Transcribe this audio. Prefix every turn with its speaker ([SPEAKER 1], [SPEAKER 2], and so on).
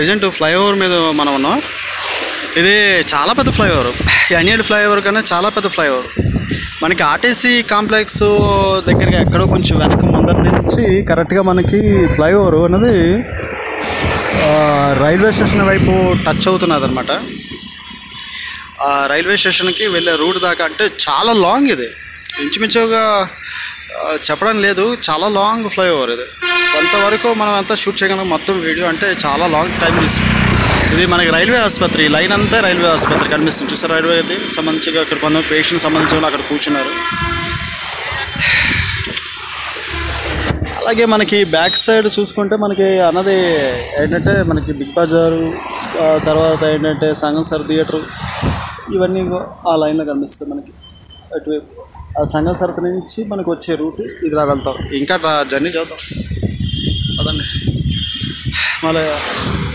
[SPEAKER 1] present flyover మీద మనం ఉన్నాం ఇది చాలా పెద్ద ఫ్లైఓవర్ ఎన్ఏడ్ ఫ్లైఓవర్ కన్నా చాలా పెద్ద ఫ్లైఓవర్ మనకి ఆర్టీసీ కాంప్లెక్స్ దగ్గరికి ఎక్కడో కొంచెం వెనక ముందర నుంచి కరెక్ట్గా మనకి ఫ్లైఓవర్ అనేది ఆ, రైల్వే స్టేషన్ వైపు టచ్ అవుతున్నది అనమాట ఆ రైల్వే స్టేషన్కి వెళ్ళే రూట్ దాకా అంటే చాలా లాంగ్ ఇది ఇంచుమించుగా ఆ, చెప్పడం లేదు చాలా లాంగ్ ఫ్లైఓవర్ ఇది కొంతవరకు మనం అంతా షూట్ చేయగలం మొత్తం వీడియో అంటే చాలా లాంగ్ టైం తీసుకుంది ఇది మనకి రైల్వే ఆసుపత్రి లైన్ అంతా రైల్వే ఆసుపత్రి కనిపిస్తుంది చూసారు రైల్వే అది సంబంధించి అక్కడ కొంత పేషెంట్ సంబంధించిన వాళ్ళు అక్కడ కూర్చున్నారు అలాగే మనకి బ్యాక్ సైడ్ చూసుకుంటే మనకి అన్నది ఏంటంటే మనకి బిగ్ బజారు ఆ తర్వాత ఏంటంటే సంగం సార్ థియేటర్ ఇవన్నీ ఇగో ఆ లైన్లో కనిపిస్తాయి మనకి అటువైపు ఆ సంగం సరత నుంచి మనకు వచ్చే రూట్ ఇదిలా వెళ్తాం ఇంకా జర్నీ చేద్దాం అదండి మళ్ళీ